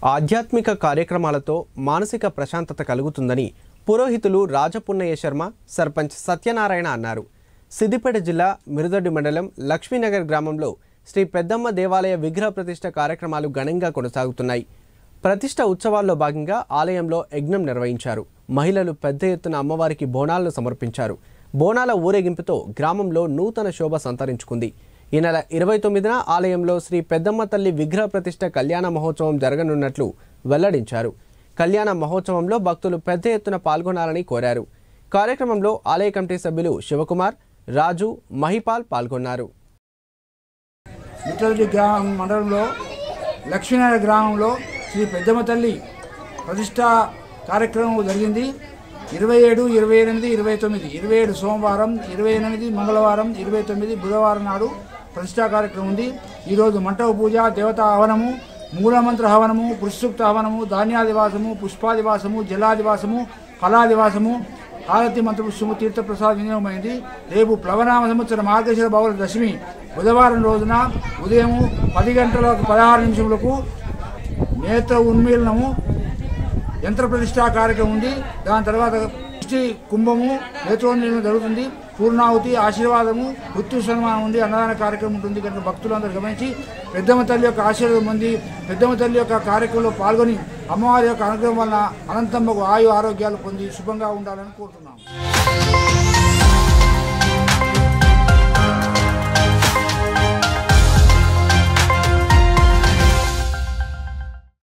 ఆధ్యాత్మిక కార్యక్రమాలతో మానసిక ప్రశాంతత కలుగుతుందని పురోహితులు రాజపున్నయ్య శర్మ సర్పంచ్ సత్యనారాయణ అన్నారు సిద్దిపేట జిల్లా మిరుదొడ్డి మండలం లక్ష్మీనగర్ గ్రామంలో శ్రీ పెద్దమ్మ దేవాలయ విగ్రహ ప్రతిష్ఠ కార్యక్రమాలు ఘనంగా కొనసాగుతున్నాయి ప్రతిష్ఠ ఉత్సవాల్లో భాగంగా ఆలయంలో యజ్ఞం నిర్వహించారు మహిళలు పెద్ద ఎత్తున అమ్మవారికి బోనాలను సమర్పించారు బోనాల ఊరేగింపుతో గ్రామంలో నూతన శోభ సంతరించుకుంది ఈ నెల ఇరవై తొమ్మిదిన ఆలయంలో శ్రీ పెద్దమ్మ తల్లి విగ్రహ ప్రతిష్ఠ కళ్యాణ మహోత్సవం జరగనున్నట్లు వెల్లడించారు కళ్యాణ మహోత్సవంలో భక్తులు పెద్ద ఎత్తున పాల్గొనాలని కోరారు కార్యక్రమంలో ఆలయ కమిటీ సభ్యులు శివకుమార్ రాజు మహిపాల్ పాల్గొన్నారు మిట్టరెడ్డి గ్రామం మండలంలో లక్ష్మీనారాయణ గ్రామంలో శ్రీ పెద్దమ్మ తల్లి ప్రతిష్టా కార్యక్రమం జరిగింది ఇరవై ఏడు ఇరవై ఎనిమిది ఇరవై తొమ్మిది ఇరవై ఏడు సోమవారం ఇరవై ఎనిమిది మంగళవారం ఇరవై తొమ్మిది బుధవారం నాడు ప్రతిష్టా కార్యక్రమం ఉంది ఈరోజు మంటప పూజ దేవతా హవనము మూలమంత్ర హవనము పురుషుక్త హవనము ధాన్యాదివాసము పుష్పాదివాసము జలాదివాసము ఫలాదివాసము హారతి మంత్రపుష్పము తీర్థప్రసాద వినియోగమైంది రేపు ప్లవనామ సంవత్సర మార్గశిర బౌల దశమి బుధవారం రోజున ఉదయం పది గంటల పదహారు నిమిషములకు నేత్ర ఉన్మీలనము యంత్ర ప్రతిష్టా కార్యక్రమం ఉంది దాని తర్వాత పుష్టి కుంభము నేత్రోన్మీలనం జరుగుతుంది పూర్ణాహుతి ఆశీర్వాదము మృత్యు సన్మానం ఉంది అన్నదాన కార్యక్రమం ఉంటుంది కనుక భక్తులందరూ గమనించి పెద్దమ్మ తల్లి యొక్క ఆశీర్వాదం ఉంది పెద్దమ్మ తల్లి యొక్క కార్యక్రమంలో పాల్గొని అమ్మవారి యొక్క అనుగ్రహం వలన అనంతమ్మకు ఆయు ఆరోగ్యాలు పొంది శుభంగా ఉండాలని కోరుతున్నాము